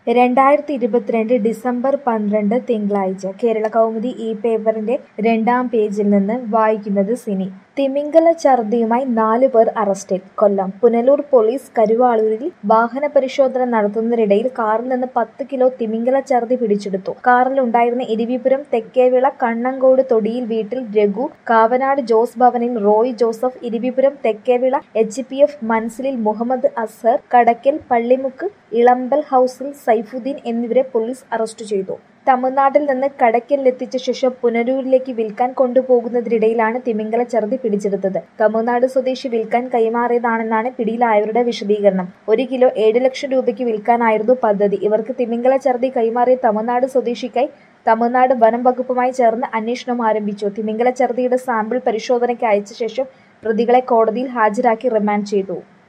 രണ്ടായിരത്തി ഇരുപത്തിരണ്ട് ഡിസംബർ പന്ത്രണ്ട് തിങ്കളാഴ്ച കേരള കൗമുദി ഈ പേപ്പറിന്റെ രണ്ടാം പേജിൽ നിന്ന് വായിക്കുന്നത് സിനി തിമിംഗല ഛർദിയുമായി നാലു പേർ അറസ്റ്റിൽ കൊല്ലം പുനലൂർ പോലീസ് കരുവാളൂരിൽ വാഹന പരിശോധന നടത്തുന്നതിനിടയിൽ കാറിൽ നിന്ന് പത്ത് കിലോ തിമിംഗല ഛർദി പിടിച്ചെടുത്തു കാറിലുണ്ടായിരുന്ന ഇരിവിപുരം തെക്കേവിള കണ്ണങ്കോട് തൊടിയിൽ വീട്ടിൽ രഘു കാവനാട് ജോസ് ഭവനിൽ Roy Joseph Iravipuram Thekkevila H P F മൻസിലിൽ മുഹമ്മദ് അസ്ഹർ കടക്കൽ പള്ളിമുക്ക് ഇളമ്പൽ ഹൌസിൽ സൈഫുദ്ദീൻ എന്നിവരെ പോലീസ് അറസ്റ്റ് ചെയ്തു തമിഴ്നാട്ടിൽ നിന്ന് കടക്കലിലെത്തിച്ച ശേഷം പുനലൂരിലേക്ക് വിൽക്കാൻ കൊണ്ടുപോകുന്നതിനിടയിലാണ് തിമിംഗല ഛർദി പിടിച്ചെടുത്തത് തമിഴ്നാട് സ്വദേശി വിൽക്കാൻ കൈമാറിയതാണെന്നാണ് പിടിയിലായവരുടെ വിശദീകരണം ഒരു കിലോ ഏഴ് ലക്ഷം രൂപയ്ക്ക് വിൽക്കാനായിരുന്നു പദ്ധതി ഇവർക്ക് തിമിംഗല ഛർദി കൈമാറിയ തമിഴ്നാട് സ്വദേശിക്കായി തമിഴ്നാട് വനം വകുപ്പുമായി ചേർന്ന് അന്വേഷണം ആരംഭിച്ചു തിമിംഗല ഛർദിയുടെ സാമ്പിൾ പരിശോധനയ്ക്ക് അയച്ച ശേഷം പ്രതികളെ കോടതിയിൽ ഹാജരാക്കി റിമാൻഡ് ചെയ്തു